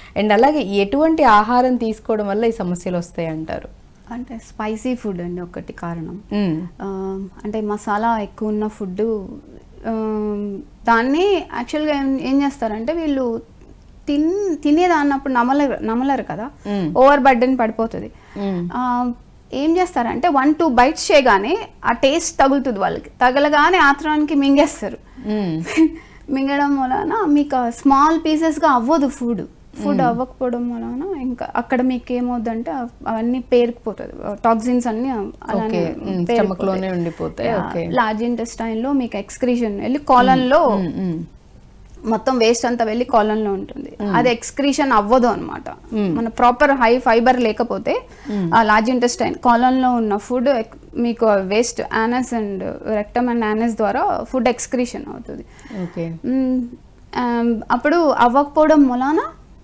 And అలాగే ఎటువంటి ఆహారం తీసుకోవడం వల్ల ఈ సమస్యలు వస్తాయి అంటారు అంటే స్పైసీ ఫుడ్ అండి ఒకటి కారణం మ్మ్. ఆ, అంటే మసాలా ఎక్కువ ఉన్న ఫుడ్ దాన్ని యాక్చువల్గా ఏం ఏం చేస్తారంటే వీళ్ళు తిన్ తినేదాన్నప్పుడు నమ్మలేరు నమ్మలేరు కదా మ్మ్. ఓవర్ బర్డెన్ పడిపోతుంది మ్మ్. ఆ, ఏం చేస్తారంటే వన్ టూ బైట్స్ చేయగానే ఆ టేస్ట్ తగులుతుంది వాళ్ళకి తగలగానే ఆత్రానికి మింగేస్తారు మ్మ్. మింగడం వలన మీకు స్మాల్ పీసెస్గా అవ్వదు ఫుడ్ ఫుడ్ అవ్వకపోవడం వలన ఇంకా అక్కడ మీకు ఏమవుద్దంటే అవ్- అవన్నీ పేరుకుపోతుంది టాక్సిన్స్ అన్ని అలానే Okay. Mm, stomach లోనే ఉండిపోతాయి. Okay. లార్జ్ ఇంటెస్టైన్ లో మీకు ఎక్స్క్రీషన్ వెళ్ళి colon లో మ్మ్. మ్మ్. మొత్తం వేస్ట్ అంతా వెళ్ళి colon లో ఉంటుంది అది ఎక్స్క్రీషన్ అవ్వదు అనమాట మన ప్రాపర్ హై ఫైబర్ లేకపోతే ఆ లార్జ్ ఇంటెస్టైన్ లో ఉన్న ఫుడ్ మీకు waste anus and rectum and anus ద్వారా ఫుడ్ ఎక్స్క్రీషన్ అవుతుంది ఓకే మ్మ్. ఆమ్, అప్పుడు అవ్వకపోవడం వలన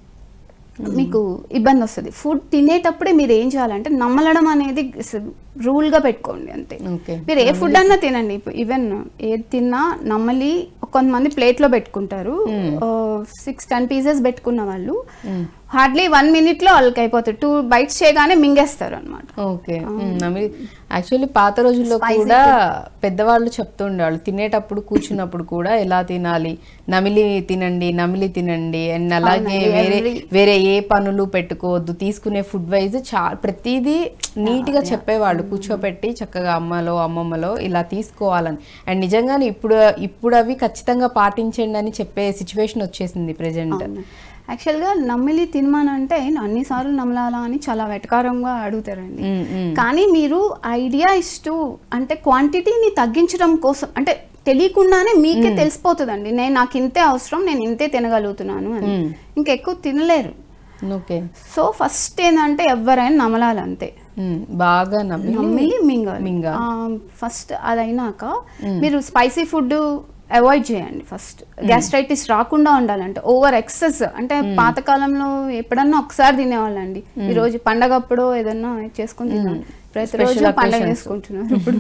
మీకు ఇబ్బంది వస్తుంది ఫుడ్ తినేటప్పుడే మీరు ఏం చేయాలంటే నమ్మలడం అనేది రూల్గా పెట్టుకోండి అంతే ఓకే మీరు ఏ ఫుడ్ అన్నా తినండి ఈవెన్ ఏది తిన్నా నమ్మలి కొంతమంది ప్లేట్లో పెట్టుకుంటారు సిక్స్ టెన్ పీసెస్ పెట్టుకున్న వాళ్ళు హార్డ్లీ వన్ మినిట్లో వాళ్ళకి అయిపోతుంది టూ బైట్స్ చేయగానే మింగేస్తారు అనమాట ఓకే యాక్చువల్లీ పాత రోజుల్లో కూడా పెద్దవాళ్ళు చెప్తుండేవాళ్ళు తినేటప్పుడు కూర్చున్నప్పుడు కూడా ఎలా తినాలి నమిలి తినండి నమిలి తినండి అండ్ అలాగే వేరే వేరే ఏ పనులు పెట్టుకోవద్దు తీసుకునే ఫుడ్ వైజ్ చా ప్రతిదీ నీట్ గా చెప్పేవాళ్ళు కూర్చోపెట్టి చక్కగా అమ్మలో అమ్మమ్మలో ఇలా తీసుకోవాలని అండ్ నిజంగానే ఇప్పుడు ఇప్పుడు అవి ఖచ్చితంగా పాటించండి అని చెప్పే సిచ్యువేషన్ వచ్చేసింది ప్రెసెంట్ యాక్చువల్గా నమ్మిలి తినమనంటే అన్నిసార్లు నమ్మలాలా అని చాలా వెటకారంగా అడుగుతారండి కానీ మీరు ఐడియా ఇస్తూ అంటే క్వాంటిటీని తగ్గించడం కోసం అంటే తెలియకుండానే మీకే తెలిసిపోతుందండి నేను నాకు ఇంతే అవసరం నేను ఇంతే తినగలుగుతున్నాను అని ఇంకెక్కువ తినలేరు ఓకే సో ఫస్ట్ ఏంటంటే ఎవరైనా నమలాలి అంతే బాగా నమ్మి నమ్మిలి మింగాలి మింగాలి. ఫస్ట్ అది అయినాక మీరు స్పైసీ ఫుడ్ అవాయిడ్ చేయండి ఫస్ట్ గ్యాస్ట్రైటిస్ రాకుండా ఉండాలంటే ఓవర్ ఎక్సెస్ అంటే పాతకాలంలో ఎప్పుడన్నా ఒకసారి తినేవాళ్ళండి ఈ రోజు పండగప్పుడు ఏదన్నా చేసుకుని తిన్నాను ప్రతిరోజు Special పండగ occasions. చేసుకుంటున్నారు ఇప్పుడు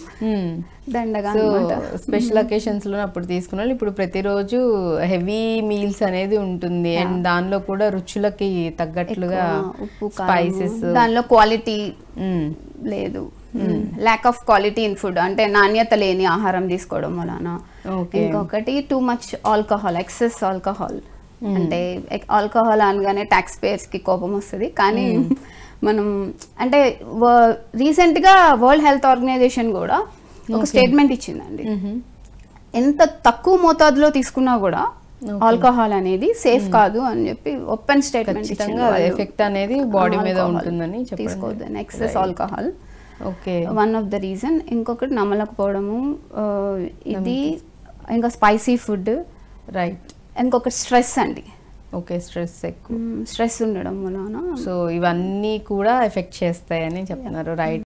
దండగా సో అన్నమాట స్పెషల్ అకేషన్స్ లో అప్పుడు తీసుకున్న వాళ్ళు ఇప్పుడు ప్రతిరోజు హెవీ మీల్స్ అనేది ఉంటుంది అండ్ దానిలో కూడా రుచులకి తగ్గట్లుగా ఉప్పు స్పైసెస్ కారం దానిలో క్వాలిటీ లేదు lack of quality in food అంటే నాణ్యత లేని ఆహారం తీసుకోవడం వలన Okay. ఇంకొకటి too much alcohol excess alcohol అంటే ఆల్కహాల్ అనగానే ట్యాక్స్ పేయర్స్ కి కోపం వస్తుంది కానీ మనం అంటే రీసెంట్ గా వరల్డ్ హెల్త్ ఆర్గనైజేషన్ కూడా ఒక స్టేట్మెంట్ ఇచ్చిందండి ఎంత తక్కువ మోతాదులో తీసుకున్నా కూడా ఆల్కహాల్ అనేది సేఫ్ కాదు అని చెప్పి ఓపెన్ స్టేట్మెంట్ ఖచ్చితంగా ఎఫెక్ట్ అనేది బాడీ మీద ఉంటుందని చెప్పండి తీసుకోవద్దు excess alcohol okay one of the reason ఇంకొకటి నమ్మలేకపోవడము ఆ, ఇది ఇంకా స్పైసీ ఫుడ్ రైట్ ఇంకొకటి స్ట్రెస్ అండి ఓకే స్ట్రెస్ ఎక్కువ స్ట్రెస్ ఉండడం వలన సో ఇవన్నీ కూడా ఎఫెక్ట్ చేస్తాయని చెప్తున్నారు రైట్